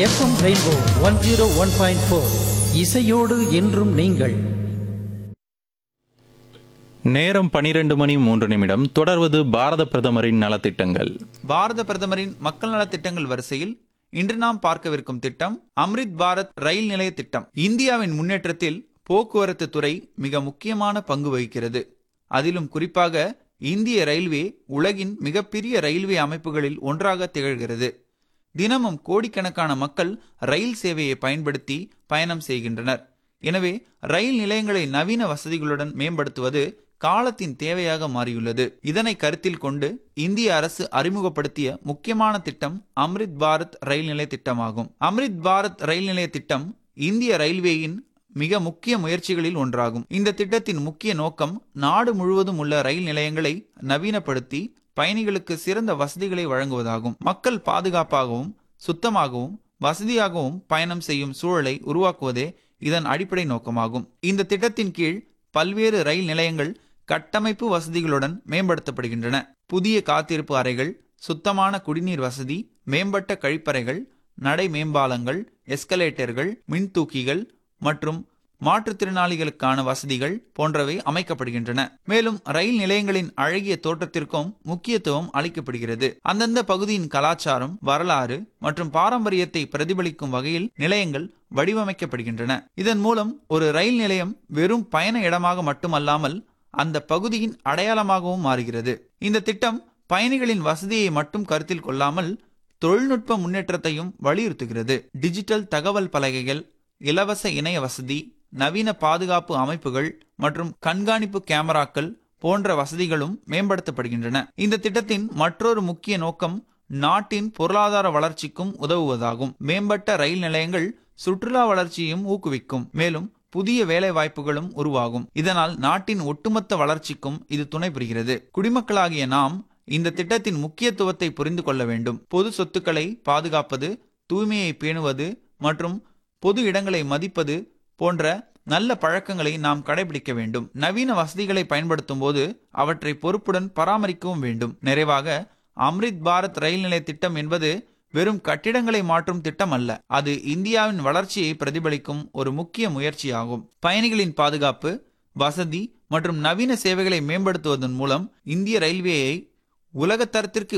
FM rainbow one zero one point four இசையோடு என்றும் நீங்கள் நேரம் பனிரெண்டு மணி மூன்று நிமிடம் தொடர்வது பாரத பிரதமரின் நலத்திட்டங்கள் பாரத பிரதமரின் மக்கள் நலத் திட்டங்கள் வரிசையில் இன்று நாம் பார்க்கவிருக்கும் திட்டம் அம்ரித் பாரத் ரயில் நிலைய திட்டம் இந்தியாவின் முன்னேற்றத்தில் போக்குவரத்து துறை மிக முக்கியமான பங்கு வகிக்கிறது அதிலும் குறிப்பாக இந்திய ரயில்வே உலகின் மிகப்பெரிய ரயில்வே அமைப்புகளில் ஒன்றாக திகழ்கிறது தினமும் கோடிக்கணக்கான மக்கள் ரயில் சேவையை பயன்படுத்தி பயணம் செய்கின்றனர் எனவே ரயில் நிலையங்களை நவீன வசதிகளுடன் மேம்படுத்துவது காலத்தின் தேவையாக மாறியுள்ளது இதனை கருத்தில் கொண்டு இந்திய அரசு அறிமுகப்படுத்திய முக்கியமான திட்டம் அம்ரித் பாரத் ரயில் நிலைய திட்டமாகும் அம்ரித் பாரத் ரயில் நிலைய திட்டம் இந்திய ரயில்வேயின் மிக முக்கிய முயற்சிகளில் ஒன்றாகும் இந்த திட்டத்தின் முக்கிய நோக்கம் நாடு முழுவதும் உள்ள ரயில் நிலையங்களை நவீனப்படுத்தி பயணிகளுக்கு சிறந்த வசதிகளை வழங்குவதாகும் மக்கள் பாதுகாப்பாகவும் சுத்தமாகவும் வசதியாகவும் பயணம் செய்யும் சூழலை உருவாக்குவதே இதன் அடிப்படை நோக்கமாகும் இந்த திட்டத்தின் கீழ் பல்வேறு ரயில் நிலையங்கள் கட்டமைப்பு வசதிகளுடன் மேம்படுத்தப்படுகின்றன புதிய காத்திருப்பு அறைகள் சுத்தமான குடிநீர் வசதி மேம்பட்ட கழிப்பறைகள் நடை மேம்பாலங்கள் எஸ்கலேட்டர்கள் மின்தூக்கிகள் மற்றும் மாற்றுத்திறனாளிகளுக்கான வசதிகள் போன்றவை அமைக்கப்படுகின்றன மேலும் ரயில் நிலையங்களின் அழகிய தோற்றத்திற்கும் முக்கியத்துவம் அளிக்கப்படுகிறது அந்தந்த பகுதியின் கலாச்சாரம் வரலாறு மற்றும் பாரம்பரியத்தை பிரதிபலிக்கும் வகையில் நிலையங்கள் வடிவமைக்கப்படுகின்றன இதன் மூலம் ஒரு ரயில் நிலையம் வெறும் பயண இடமாக மட்டுமல்லாமல் அந்த பகுதியின் அடையாளமாகவும் மாறுகிறது இந்த திட்டம் பயணிகளின் வசதியை மட்டும் கருத்தில் கொள்ளாமல் தொழில்நுட்ப முன்னேற்றத்தையும் வலியுறுத்துகிறது டிஜிட்டல் தகவல் பலகைகள் இலவச இணைய வசதி நவீன பாதுகாப்பு அமைப்புகள் மற்றும் கண்காணிப்பு கேமராக்கள் போன்ற வசதிகளும் மேம்படுத்தப்படுகின்றன இந்த திட்டத்தின் மற்றொரு முக்கிய நோக்கம் நாட்டின் பொருளாதார வளர்ச்சிக்கும் உதவுவதாகும் மேம்பட்ட ரயில் நிலையங்கள் சுற்றுலா வளர்ச்சியையும் ஊக்குவிக்கும் மேலும் புதிய வேலை வாய்ப்புகளும் உருவாகும் இதனால் நாட்டின் ஒட்டுமொத்த வளர்ச்சிக்கும் இது துணை புரிகிறது குடிமக்களாகிய நாம் இந்த திட்டத்தின் முக்கியத்துவத்தை புரிந்து கொள்ள வேண்டும் பொது சொத்துக்களை பாதுகாப்பது தூய்மையை பேணுவது மற்றும் பொது இடங்களை மதிப்பது போன்ற நல்ல பழக்கங்களை நாம் கடைபிடிக்க வேண்டும் நவீன வசதிகளை பயன்படுத்தும் போது அவற்றை பொறுப்புடன் பராமரிக்கவும் வேண்டும் நிறைவாக அம்ரித் பாரத் ரயில் நிலைய திட்டம் என்பது வெறும் கட்டிடங்களை மாற்றும் திட்டம் அல்ல அது இந்தியாவின் வளர்ச்சியை பிரதிபலிக்கும் ஒரு முக்கிய முயற்சியாகும் பயணிகளின் பாதுகாப்பு வசதி மற்றும் நவீன சேவைகளை மேம்படுத்துவதன் மூலம் இந்திய ரயில்வேயை உலகத்தரத்திற்கு